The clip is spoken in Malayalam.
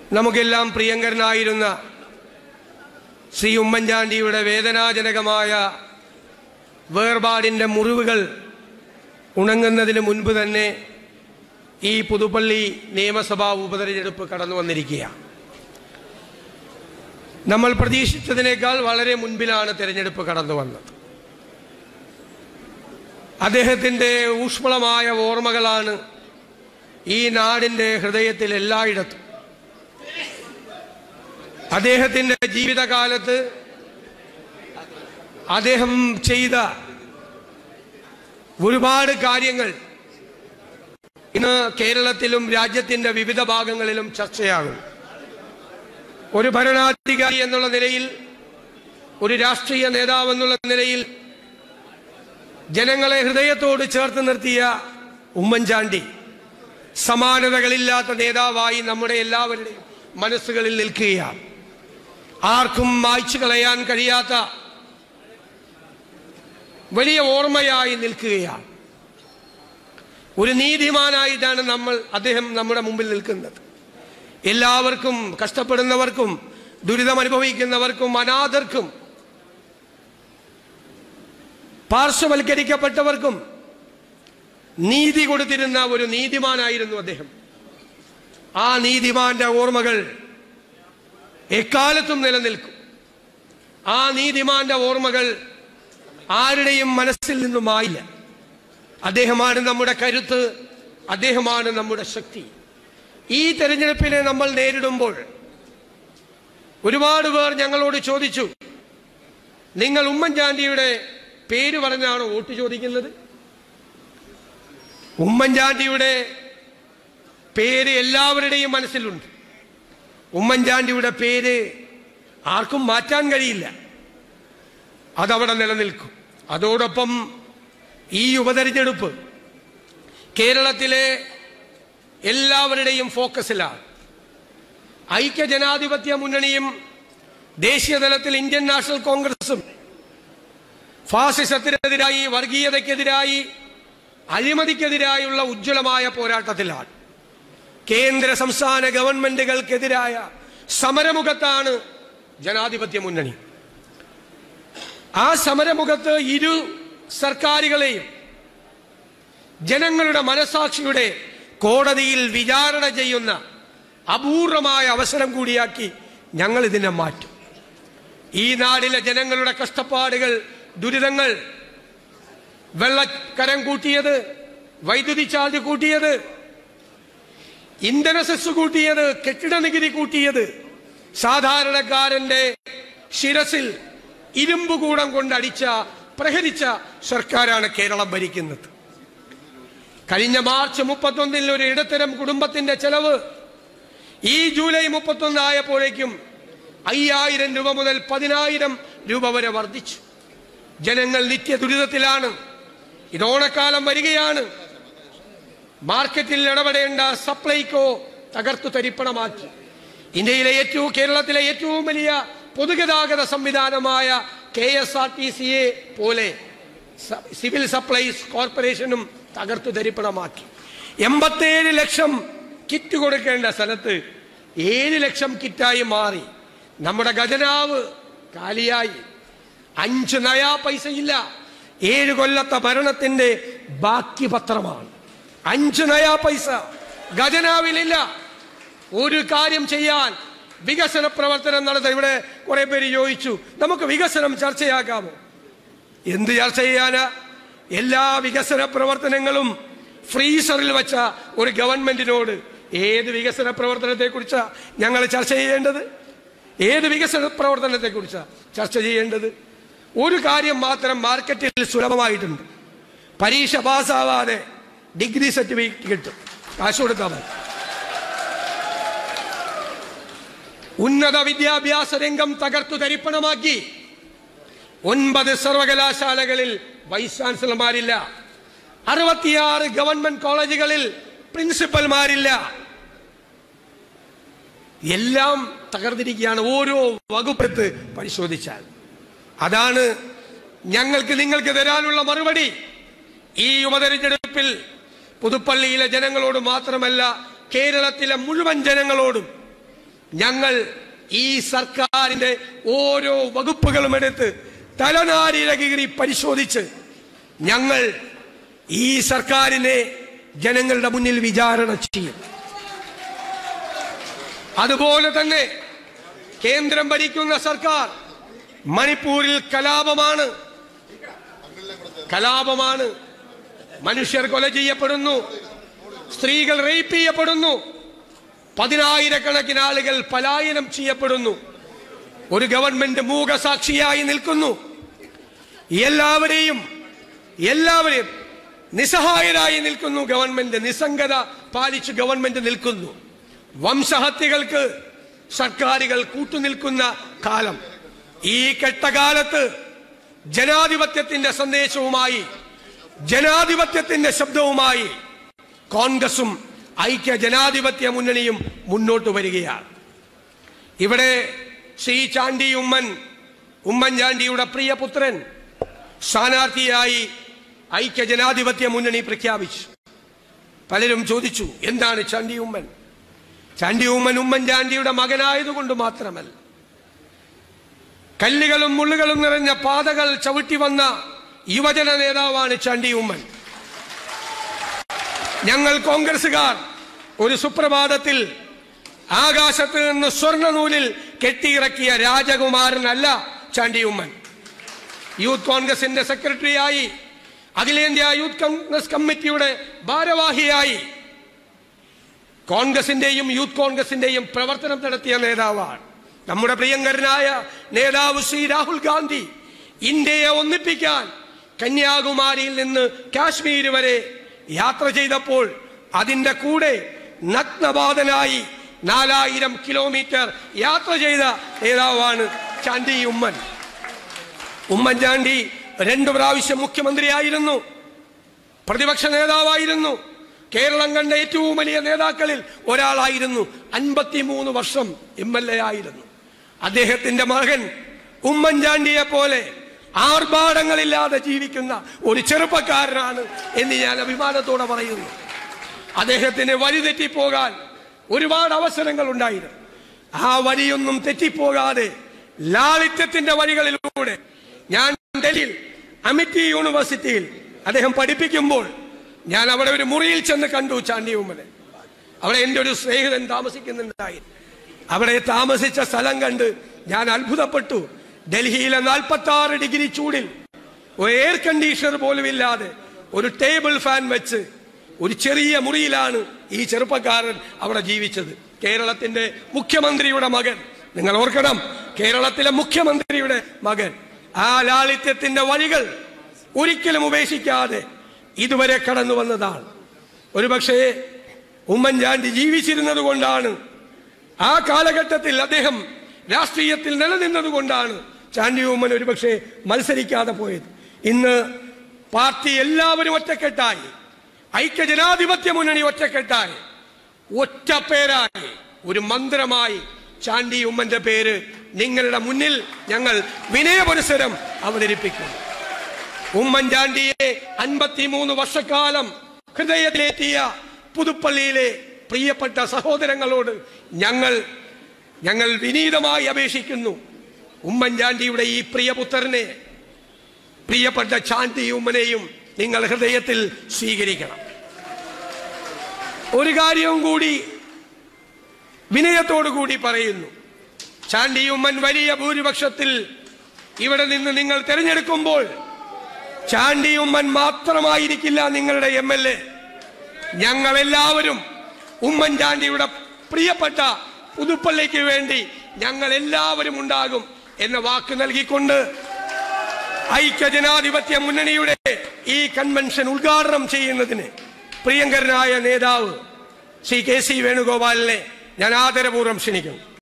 നമുക്കെല്ലാം പ്രിയങ്കരനായിരുന്ന ശ്രീ ഉമ്മൻചാണ്ടിയുടെ വേദനാജനകമായ വേർപാടിൻ്റെ മുറിവുകൾ ഉണങ്ങുന്നതിന് മുൻപ് തന്നെ ഈ പുതുപ്പള്ളി നിയമസഭാ ഉപതെരഞ്ഞെടുപ്പ് കടന്നു വന്നിരിക്കുകയാണ് നമ്മൾ പ്രതീക്ഷിച്ചതിനേക്കാൾ വളരെ മുൻപിലാണ് തെരഞ്ഞെടുപ്പ് കടന്നു വന്നത് അദ്ദേഹത്തിൻ്റെ ഊഷ്മളമായ ഓർമ്മകളാണ് ഈ നാടിൻ്റെ ഹൃദയത്തിൽ എല്ലായിടത്തും അദ്ദേഹത്തിൻ്റെ ജീവിതകാലത്ത് അദ്ദേഹം ചെയ്ത ഒരുപാട് കാര്യങ്ങൾ ഇന്ന് കേരളത്തിലും രാജ്യത്തിൻ്റെ വിവിധ ഭാഗങ്ങളിലും ചർച്ചയാകും ഒരു ഭരണാധികാരി എന്നുള്ള നിലയിൽ ഒരു രാഷ്ട്രീയ നേതാവ് എന്നുള്ള നിലയിൽ ജനങ്ങളെ ഹൃദയത്തോട് ചേർത്ത് നിർത്തിയ ഉമ്മൻചാണ്ടി സമാനതകളില്ലാത്ത നേതാവായി നമ്മുടെ എല്ലാവരുടെയും മനസ്സുകളിൽ നിൽക്കുകയാണ് ആർക്കും മായ്ച്ചു കളയാൻ കഴിയാത്ത വലിയ ഓർമ്മയായി നിൽക്കുകയാണ് ഒരു നീതിമാനായിട്ടാണ് നമ്മൾ അദ്ദേഹം നമ്മുടെ മുമ്പിൽ നിൽക്കുന്നത് എല്ലാവർക്കും കഷ്ടപ്പെടുന്നവർക്കും ദുരിതം അനുഭവിക്കുന്നവർക്കും അനാഥർക്കും പാർശ്വവൽക്കരിക്കപ്പെട്ടവർക്കും നീതി കൊടുത്തിരുന്ന ഒരു നീതിമാനായിരുന്നു അദ്ദേഹം ആ നീതിമാന്റെ ഓർമ്മകൾ എക്കാലത്തും നിലനിൽക്കും ആ നീതിമാന്റെ ഓർമ്മകൾ ആരുടെയും മനസ്സിൽ നിന്നും ആയില്ല അദ്ദേഹമാണ് നമ്മുടെ കരുത്ത് അദ്ദേഹമാണ് നമ്മുടെ ശക്തി ഈ തെരഞ്ഞെടുപ്പിനെ നമ്മൾ നേരിടുമ്പോൾ ഒരുപാട് പേർ ഞങ്ങളോട് ചോദിച്ചു നിങ്ങൾ ഉമ്മൻചാണ്ടിയുടെ പേര് പറഞ്ഞാണോ വോട്ട് ചോദിക്കുന്നത് ഉമ്മൻചാണ്ടിയുടെ പേര് എല്ലാവരുടെയും മനസ്സിലുണ്ട് ഉമ്മൻചാണ്ടിയുടെ പേര് ആർക്കും മാറ്റാൻ കഴിയില്ല അതവിടെ നിലനിൽക്കും അതോടൊപ്പം ഈ ഉപതെരഞ്ഞെടുപ്പ് കേരളത്തിലെ എല്ലാവരുടെയും ഫോക്കസിലാണ് ഐക്യ ജനാധിപത്യ മുന്നണിയും ദേശീയ തലത്തിൽ ഇന്ത്യൻ നാഷണൽ കോൺഗ്രസും ഫാസിസത്തിനെതിരായി വർഗീയതയ്ക്കെതിരായി അഴിമതിക്കെതിരായുള്ള ഉജ്ജ്വലമായ പോരാട്ടത്തിലാണ് കേന്ദ്ര സംസ്ഥാന ഗവൺമെന്റുകൾക്കെതിരായ സമരമുഖത്താണ് ജനാധിപത്യ മുന്നണി ആ സമരമുഖത്ത് ഇരു സർക്കാരുകളെയും ജനങ്ങളുടെ മനസാക്ഷിയുടെ കോടതിയിൽ വിചാരണ ചെയ്യുന്ന അപൂർവമായ അവസരം കൂടിയാക്കി ഞങ്ങൾ ഇതിനെ മാറ്റും ഈ നാടിലെ ജനങ്ങളുടെ കഷ്ടപ്പാടുകൾ ദുരിതങ്ങൾ വെള്ളക്കരം കൂട്ടിയത് വൈദ്യുതി ചാർജ് കൂട്ടിയത് ഇന്ധന സെസ് കൂട്ടിയത് കെട്ടിട നികുതി കൂട്ടിയത് സാധാരണക്കാരന്റെ ശിരസിൽ ഇരുമ്പ് കൂടം കൊണ്ടടിച്ച പ്രഹരിച്ച സർക്കാരാണ് കേരളം ഭരിക്കുന്നത് കഴിഞ്ഞ മാർച്ച് മുപ്പത്തൊന്നിൽ ഒരു ഇടത്തരം കുടുംബത്തിന്റെ ചെലവ് ഈ ജൂലൈ മുപ്പത്തൊന്ന് ആയപ്പോഴേക്കും അയ്യായിരം രൂപ മുതൽ പതിനായിരം രൂപ വരെ വർദ്ധിച്ചു ജനങ്ങൾ നിത്യ ദുരിതത്തിലാണ് ഇത് ഓണക്കാലം വരികയാണ് മാർക്കറ്റിൽ ഇടപെടേണ്ട സപ്ലൈകോ തകർത്തു തരിപ്പണമാക്കി ഇന്ത്യയിലെ ഏറ്റവും കേരളത്തിലെ ഏറ്റവും വലിയ പൊതുഗതാഗത സംവിധാനമായ കെ എസ് ആർ ടി സിയെ പോലെ സ- സിവിൽ സപ്ലൈസ് കോർപ്പറേഷനും തകർത്തു തരിപ്പണമാക്കി എൺപത്തേഴ് ലക്ഷം കിറ്റ് കൊടുക്കേണ്ട സ്ഥലത്ത് ഏഴ് ലക്ഷം കിറ്റായി മാറി നമ്മുടെ ഖജനാവ് കാലിയായി അഞ്ച് നയാ പൈസയില്ല ഏഴ് കൊല്ലത്തെ ഭരണത്തിന്റെ ബാക്കി പത്രമാണ് അഞ്ച് നയാ പൈസ ഖജനാവിലില്ല ഒരു കാര്യം ചെയ്യാൻ വികസന പ്രവർത്തനം നടത്താൻ ഇവിടെ കുറെ പേര് ചോദിച്ചു നമുക്ക് വികസനം ചർച്ചയാക്കാമോ എന്ത് ചർച്ച ചെയ്യാനാ എല്ലാ വികസന പ്രവർത്തനങ്ങളും ഫ്രീസറിൽ വെച്ച ഒരു ഗവൺമെന്റിനോട് ഏത് വികസന പ്രവർത്തനത്തെ കുറിച്ചാ ഞങ്ങൾ ചർച്ച ചെയ്യേണ്ടത് ഏത് വികസന പ്രവർത്തനത്തെ കുറിച്ചാ ചർച്ച ചെയ്യേണ്ടത് ഒരു കാര്യം മാത്രം മാർക്കറ്റിൽ സുലഭമായിട്ടുണ്ട് പരീക്ഷ പാസ്സാവാതെ ഡിഗ്രി സർട്ടിഫിക്കറ്റ് കിട്ടും കാശ് കൊടുത്താൽ മതി ഉന്നത വിദ്യാഭ്യാസ രംഗം തകർത്തു തരിപ്പണമാക്കി ഒൻപത് സർവകലാശാലകളിൽ വൈസ് ചാൻസലർമാരില്ല അറുപത്തിയാറ് ഗവൺമെന്റ് കോളേജുകളിൽ പ്രിൻസിപ്പൽമാരില്ല എല്ലാം തകർന്നിരിക്കുകയാണ് ഓരോ വകുപ്പത്ത് പരിശോധിച്ചാൽ അതാണ് ഞങ്ങൾക്ക് നിങ്ങൾക്ക് തരാനുള്ള മറുപടി ഈ ഉപതെരഞ്ഞെടുപ്പിൽ പുതുപ്പള്ളിയിലെ ജനങ്ങളോട് മാത്രമല്ല കേരളത്തിലെ മുഴുവൻ ജനങ്ങളോടും ഞങ്ങൾ ഈ സർക്കാരിന്റെ ഓരോ വകുപ്പുകളും എടുത്ത് തലനാരിഴ കീറി പരിശോധിച്ച് ഞങ്ങൾ ഈ സർക്കാരിനെ ജനങ്ങളുടെ മുന്നിൽ വിചാരണ ചെയ്യും അതുപോലെ തന്നെ കേന്ദ്രം ഭരിക്കുന്ന സർക്കാർ മണിപ്പൂരിൽ കലാപമാണ് കലാപമാണ് മനുഷ്യർ കൊല ചെയ്യപ്പെടുന്നു സ്ത്രീകൾ റേപ്പ് ചെയ്യപ്പെടുന്നു പതിനായിരക്കണക്കിന് ആളുകൾ പലായനം ചെയ്യപ്പെടുന്നു ഒരു ഗവൺമെന്റ് മൂകസാക്ഷിയായി നിൽക്കുന്നു എല്ലാവരെയും എല്ലാവരെയും നിസ്സഹായരായി നിൽക്കുന്നു ഗവൺമെന്റ് നിസ്സംഗത പാലിച്ച് ഗവൺമെന്റ് നിൽക്കുന്നു വംശഹത്യകൾക്ക് സർക്കാരുകൾ കൂട്ടുനിൽക്കുന്ന കാലം ഈ കെട്ടകാലത്ത് ജനാധിപത്യത്തിന്റെ സന്ദേശവുമായി ജനാധിപത്യത്തിന്റെ ശബ്ദവുമായി കോൺഗ്രസും ഐക്യ ജനാധിപത്യ മുന്നണിയും മുന്നോട്ട് വരികയാണ് ഇവിടെ ശ്രീ ചാണ്ടി ഉമ്മൻ ഉമ്മൻചാണ്ടിയുടെ പ്രിയപുത്രൻ സ്ഥാനാർത്ഥിയായി ഐക്യ ജനാധിപത്യ മുന്നണി പ്രഖ്യാപിച്ചു പലരും ചോദിച്ചു എന്താണ് ചാണ്ടി ഉമ്മൻ ചാണ്ടി ഉമ്മൻ ഉമ്മൻചാണ്ടിയുടെ മകനായതുകൊണ്ട് മാത്രമല്ല കല്ലുകളും മുള്ളുകളും നിറഞ്ഞ പാതകൾ ചവിട്ടി വന്ന യുവജന നേതാവാണ് ചാണ്ടി ഉമ്മൻ ഞങ്ങൾ കോൺഗ്രസുകാർ ഒരു സുപ്രഭാതത്തിൽ ആകാശത്ത് നിന്ന് സ്വർണ്ണനൂലിൽ കെട്ടിയിറക്കിയ രാജകുമാരനല്ല ചാണ്ടി ഉമ്മൻ യൂത്ത് കോൺഗ്രസിന്റെ സെക്രട്ടറിയായി അഖിലേന്ത്യാ യൂത്ത് കോൺഗ്രസ് കമ്മിറ്റിയുടെ ഭാരവാഹിയായി കോൺഗ്രസിന്റെയും യൂത്ത് കോൺഗ്രസിന്റെയും പ്രവർത്തനം നടത്തിയ നേതാവാണ് നമ്മുടെ പ്രിയങ്കരനായ നേതാവ് ശ്രീ രാഹുൽ ഗാന്ധി ഇന്ത്യയെ ഒന്നിപ്പിക്കാൻ കന്യാകുമാരിയിൽ നിന്ന് കാശ്മീർ വരെ യാത്ര ചെയ്തപ്പോൾ അതിന്റെ കൂടെ നഗ്നബാധനായി നാലായിരം കിലോമീറ്റർ യാത്ര ചെയ്ത നേതാവാണ് ചാണ്ടി ഉമ്മൻ ഉമ്മൻചാണ്ടി രണ്ടു പ്രാവശ്യം മുഖ്യമന്ത്രിയായിരുന്നു പ്രതിപക്ഷ നേതാവായിരുന്നു കേരളം കണ്ട ഏറ്റവും വലിയ നേതാക്കളിൽ ഒരാളായിരുന്നു അൻപത്തിമൂന്ന് വർഷം എം എൽ എ ആയിരുന്നു അദ്ദേഹത്തിന്റെ മകൻ ഉമ്മൻചാണ്ടിയെ പോലെ ആർഭാടങ്ങളില്ലാതെ ജീവിക്കുന്ന ഒരു ചെറുപ്പക്കാരനാണ് എന്ന് ഞാൻ അഭിമാനത്തോടെ പറയുന്നു അദ്ദേഹത്തിന് വഴി തെറ്റിപ്പോകാൻ ഒരുപാട് അവസരങ്ങൾ ഉണ്ടായിരുന്നു ആ വഴിയൊന്നും തെറ്റിപ്പോകാതെ ലാളിത്യത്തിന്റെ വഴികളിലൂടെ ഞാൻ ഡൽഹിയിൽ അമിറ്റി യൂണിവേഴ്സിറ്റിയിൽ അദ്ദേഹം പഠിപ്പിക്കുമ്പോൾ ഞാൻ അവിടെ ഒരു മുറിയിൽ ചെന്ന് കണ്ടു ചാണ്ടി ഉമ്മനെ അവിടെ എൻ്റെ ഒരു സ്നേഹിതൻ താമസിക്കുന്നുണ്ടായി അവിടെ താമസിച്ച സ്ഥലം കണ്ട് ഞാൻ അത്ഭുതപ്പെട്ടു ഡൽഹിയിലെ നാൽപ്പത്തി ആറ് ഡിഗ്രി ചൂടിൽ ഒരു എയർ കണ്ടീഷണർ പോലും ഇല്ലാതെ ഒരു ടേബിൾ ഫാൻ വെച്ച് ഒരു ചെറിയ മുറിയിലാണ് ഈ ചെറുപ്പക്കാരൻ അവിടെ ജീവിച്ചത് കേരളത്തിന്റെ മുഖ്യമന്ത്രിയുടെ മകൻ നിങ്ങൾ ഓർക്കണം കേരളത്തിലെ മുഖ്യമന്ത്രിയുടെ മകൻ ആ ലാളിത്യത്തിന്റെ വഴികൾ ഒരിക്കലും ഉപേക്ഷിക്കാതെ ഇതുവരെ കടന്നു വന്നതാണ് ഒരുപക്ഷേ ഉമ്മൻചാണ്ടി ജീവിച്ചിരുന്നത് കൊണ്ടാണ് ആ കാലഘട്ടത്തിൽ അദ്ദേഹം രാഷ്ട്രീയത്തിൽ നിലനിന്നത് കൊണ്ടാണ് ചാണ്ടി ഉമ്മൻ ഒരുപക്ഷെ മത്സരിക്കാതെ പോയത് ഇന്ന് പാർട്ടി എല്ലാവരും ഒറ്റക്കെട്ടായി ഐക്യ ജനാധിപത്യ മുന്നണി ഒറ്റക്കെട്ടായി ഒറ്റ പേരായി ഒരു മന്ത്രമായി ചാണ്ടി ഉമ്മന്റെ പേര് നിങ്ങളുടെ മുന്നിൽ ഞങ്ങൾ വിനയപുരസരം അവതരിപ്പിക്കുന്നു ഉമ്മൻചാണ്ടിയെ അൻപത്തിമൂന്ന് വർഷക്കാലം ഹൃദയത്തിലേറ്റിയ പുതുപ്പള്ളിയിലെ പ്രിയപ്പെട്ട സഹോദരങ്ങളോട് ഞങ്ങൾ ഞങ്ങൾ വിനീതമായി അപേക്ഷിക്കുന്നു ഉമ്മൻചാണ്ടിയുടെ ഈ പ്രിയപുത്രനെ പ്രിയപ്പെട്ട ചാണ്ടി ഉമ്മനെയും നിങ്ങൾ ഹൃദയത്തിൽ സ്വീകരിക്കണം ഒരു കാര്യവും കൂടി വിനയത്തോടു കൂടി പറയുന്നു ചാണ്ടി ഉമ്മൻ വലിയ ഭൂരിപക്ഷത്തിൽ ഇവിടെ നിന്ന് നിങ്ങൾ തിരഞ്ഞെടുക്കുമ്പോൾ ചാണ്ടി ഉമ്മൻ മാത്രമായിരിക്കില്ല നിങ്ങളുടെ എം എൽ എ ഞങ്ങളെല്ലാവരും ഉമ്മൻചാണ്ടിയുടെ പ്രിയപ്പെട്ട പുതുപ്പള്ളിക്ക് വേണ്ടി ഞങ്ങൾ എല്ലാവരും ഉണ്ടാകും എന്ന വാക്ക് നൽകിക്കൊണ്ട് ഐക്യ ജനാധിപത്യ മുന്നണിയുടെ ഈ കൺവെൻഷൻ ഉദ്ഘാടനം ചെയ്യുന്നതിന് പ്രിയങ്കരനായ നേതാവ് ശ്രീ കെ സി വേണുഗോപാലിനെ ഞാൻ ആദരപൂർവ്വം ക്ഷണിക്കുന്നു